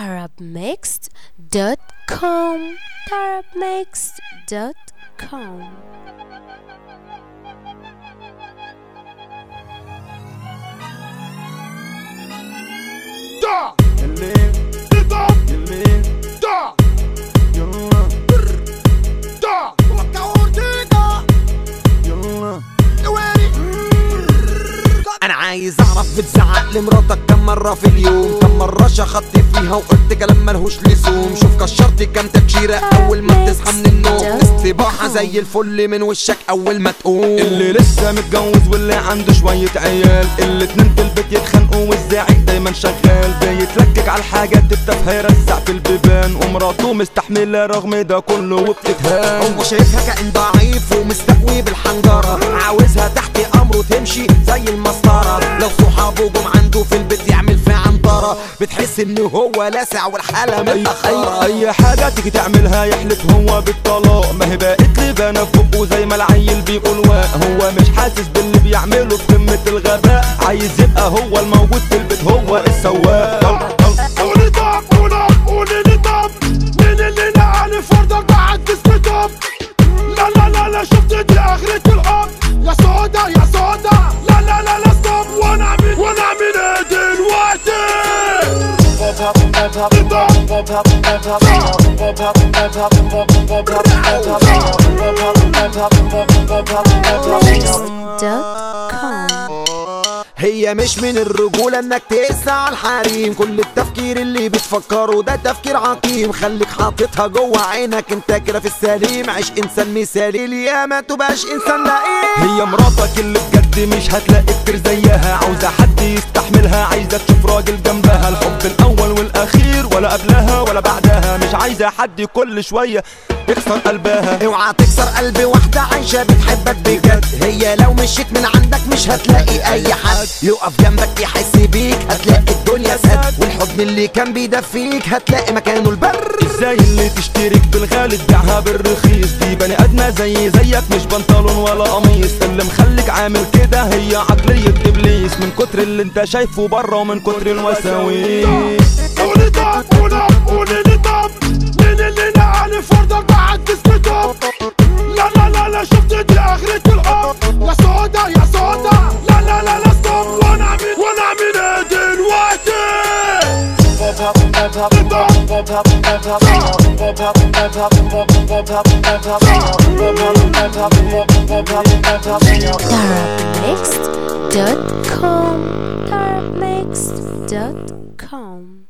tarabmixed.com tarabmixed.com Da! Da! Da! Da! Waka Ortega! ويري انا عايز اعرف بتزعق لمراتك كم مرة في اليوم كم مرة شخطت فيها وقلت كلام ملهوش لزوم شوف كشرت كم تكشيرة اول ما بتصحى من النوم استباحة زي الفل من وشك اول ما تقوم اللي لسه متجوز واللي عنده شوية عيال الاتنين في البيت يتخانقوا والزاعق دايما شغال بيتلكك على الحاجات التافهة يرزع في البيبان ومراته مستحملة رغم ده كله وبتتهان هو شايفها كائن ضعيف ومستقوي بالحنجرة عاوزها تحت امره تمشي زي المسطرة لو صحابه جم عنده في البيت يعمل في عنطرة بتحس ان هو لاسع والحالة أي, متأخرة أي, أي حاجة تيجي تعملها يحلف هو بالطلاق ما هي بقت لبانة في بقه زي ما العيل بيقول واق هو مش حاسس باللي بيعمله في قمة الغباء عايز يبقى هو الموجود في البيت هو السواق طل- طل- قولي طب قولي قولي لي طب مين اللي نقل فردك بعد جسمي طب لا لا لا لا شفت دي اخرة الحب يا سودا يا سودا لا لا لا لا ستوب وانا اعمل وانا اعمل ايه دلوقتي com هي مش من الرجولة انك تقسى على الحريم كل التفكير اللي بتفكره ده تفكير عقيم خليك حاططها جوه عينك انت كده في السليم عيش انسان مثالي ليه ما تبقاش انسان لئيم هي مراتك اللي بجد مش هتلاقي كتير زيها عاوزة حد يستحملها عايزة تشوف راجل جنبها الحب الأول والأخير ولا قبلها ولا بعدها مش عايزة حد كل شوية يكسر قلبها اوعى تكسر قلب واحدة عايشة بتحبك بجد هي لو مشيت من عندك مش هتلاقي اي حد يقف جنبك يحس بيك هتلاقي الدنيا سد والحضن اللي كان بيدفيك هتلاقي مكانه البر ازاي اللي تشترك بالغالي تبيعها بالرخيص دي بني ادمة زي زيك مش بنطلون ولا قميص اللي مخليك عامل كده هي عقلية ابليس من كتر اللي انت شايفه بره ومن كتر الوساويس قولي طب قولي قولي لي طب مين اللي نقل فردك بعد جسمي طب لا لا لا لا شفت دي اخرة الحب يا سودا يا سودا لا لا لا لا ستوب وانا اعمل وانا اعمل ايه دلوقتي tarabmixed.com tarabmixed.com